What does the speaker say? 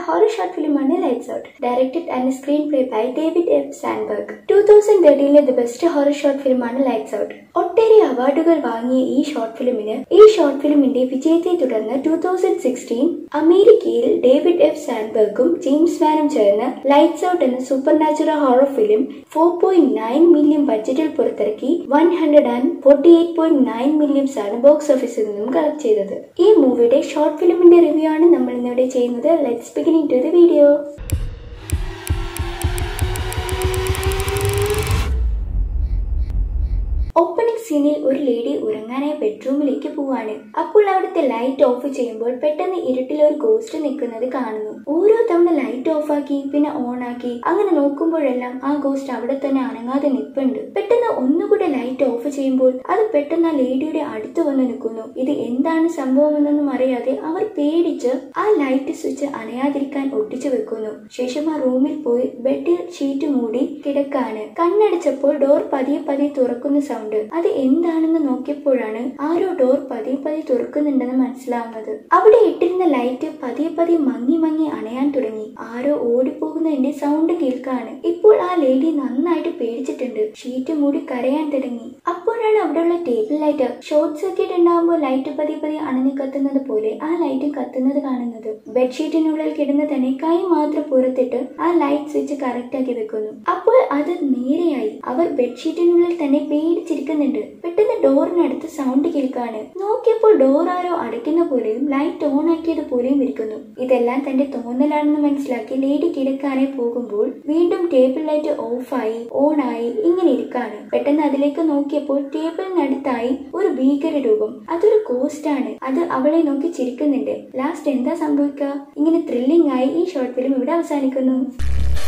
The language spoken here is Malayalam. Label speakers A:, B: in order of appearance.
A: horror short ഫിലിമാണ് lights out directed and screenplay by David F Sandberg two thousand തേർട്ടീനിലെ ദ ബെസ്റ്റ് ഹൊറർ ഷോർട്ട് ഫിലിമാണ് ലൈറ്റ്സ് ഔട്ട് ഒട്ടേറെ അവാർഡുകൾ വാങ്ങിയ ഈ ഷോർട്ട് ഫിലിമിന് ഈ ഷോർട്ട് ഫിലിമിന്റെ വിജയത്തെ തുടർന്ന് ടൂ തൗസൻഡ് സിക്സ്റ്റീൻ അമേരിക്കയിൽ ഡേവിഡ് എഫ് സാൻബർഗും ജെയിംസ് വാനും ചേർന്ന് ലൈറ്റ്സ് ഔട്ട് എന്ന supernatural horror film four point nine million ബഡ്ജറ്റിൽ പുറത്തിറക്കി one hundred and forty eight point nine millions ആണ് ബോക്സ് ഓഫീസിൽ നിന്നും കളക്ട് ചെയ്തത് ഈ മൂവിയുടെ ഷോർട്ട് ഫിലിമിന്റെ റിവ്യൂ ആണ് നമ്മൾ ഇന്നിവിടെ ചെയ്യുന്നത് let's beginning to the video opening സീനിൽ ഒരു ലേഡി ഉറങ്ങാനായി ബെഡ്റൂമിലേക്ക് പോവാണ് അപ്പോൾ അവിടുത്തെ ലൈറ്റ് ഓഫ് ചെയ്യുമ്പോൾ പെട്ടെന്ന് ഇരുട്ടിൽ ഒരു ഗോസ്റ്റ് നിൽക്കുന്നത് കാണുന്നു ഓരോ തവണ ലൈറ്റ് ഓഫ് ആക്കി പിന്നെ ഓൺ ആക്കി അങ്ങനെ നോക്കുമ്പോഴെല്ലാം ആ ഗോസ്റ്റ് അവിടെ തന്നെ അനങ്ങാതെ നിൽപ്പുണ്ട് പെട്ടെന്ന് ഒന്നുകൂടെ ലൈറ്റ് ഓഫ് ചെയ്യുമ്പോൾ അത് പെട്ടെന്ന് ആ ലേഡിയുടെ അടുത്ത് വന്ന് നിൽക്കുന്നു ഇത് എന്താണ് സംഭവം എന്നൊന്നും അറിയാതെ അവർ പേടിച്ച് ആ ലൈറ്റ് സ്വിച്ച് അണയാതിരിക്കാൻ ഒട്ടിച്ചു വെക്കുന്നു ശേഷം ആ റൂമിൽ പോയി ബെഡിൽ ഷീറ്റ് മൂടി കിടക്കാണ് കണ്ണടച്ചപ്പോൾ ഡോർ പതിയെ പതിയെ തുറക്കുന്ന സൗണ്ട് അത് എന്താണെന്ന് നോക്കിയപ്പോഴാണ് ആരോ ഡോർ പതിയെ പതിയെ തുറക്കുന്നുണ്ടെന്ന് മനസ്സിലാവുന്നത് അവിടെ ഇട്ടിരുന്ന ലൈറ്റ് പതിയെ പതിയെ മങ്ങി മങ്ങി അണയാൻ തുടങ്ങി ആരോ ഓടിപ്പോകുന്നതിന്റെ സൗണ്ട് കേൾക്കാണ് ഇപ്പോൾ ആ ലേഡി നന്നായിട്ട് പേടിച്ചിട്ടുണ്ട് ഷീറ്റ് മൂടി കരയാൻ തുടങ്ങി അപ്പോഴാണ് അവിടെയുള്ള ടേബിൾ ലൈറ്റ് ഷോർട്ട് സർക്യൂട്ട് ഉണ്ടാകുമ്പോൾ ലൈറ്റ് പതിയെ പതിയെ അണഞ്ഞു കത്തുന്നത് പോലെ ആ ലൈറ്റ് കത്തുന്നത് കാണുന്നത് ബെഡ്ഷീറ്റിനുള്ളിൽ കിടന്ന് തന്നെ കൈ മാത്രം പുറത്തിട്ട് ആ ലൈറ്റ് സ്വിച്ച് കറക്റ്റ് ആക്കി വെക്കുന്നു അപ്പോൾ അത് നേരെയായി അവർ ബെഡ്ഷീറ്റിനുള്ളിൽ തന്നെ പേടിച്ചിരിക്കുന്നുണ്ട് പെട്ടെന്ന് ഡോറിനടുത്ത് സൗണ്ട് കേൾക്കാണ് നോക്കിയപ്പോൾ ഡോർ ആരോ അടയ്ക്കുന്ന പോലെയും ലൈറ്റ് ഓൺ ആക്കിയത് പോലെയും ഇരിക്കുന്നു ഇതെല്ലാം തന്റെ തോന്നലാണെന്ന് മനസ്സിലാക്കി ലേഡി കിടക്കാനായി പോകുമ്പോൾ വീണ്ടും ടേബിൾ ലൈറ്റ് ഓഫായി ഓൺ ആയി ഇങ്ങനെ ഇരിക്കാണ് പെട്ടെന്ന് അതിലേക്ക് നോക്കിയപ്പോൾ ടേബിളിനടുത്തായി ഒരു ഭീകര രൂപം അതൊരു ഗോസ്റ്റ് ആണ് അത് അവളെ നോക്കി ചിരിക്കുന്നുണ്ട് ലാസ്റ്റ് എന്താ സംഭവിക്കുക ഇങ്ങനെ ത്രില്ലിംഗ് ആയി ഈ ഷോർട്ട് ഫിലിം ഇവിടെ അവസാനിക്കുന്നു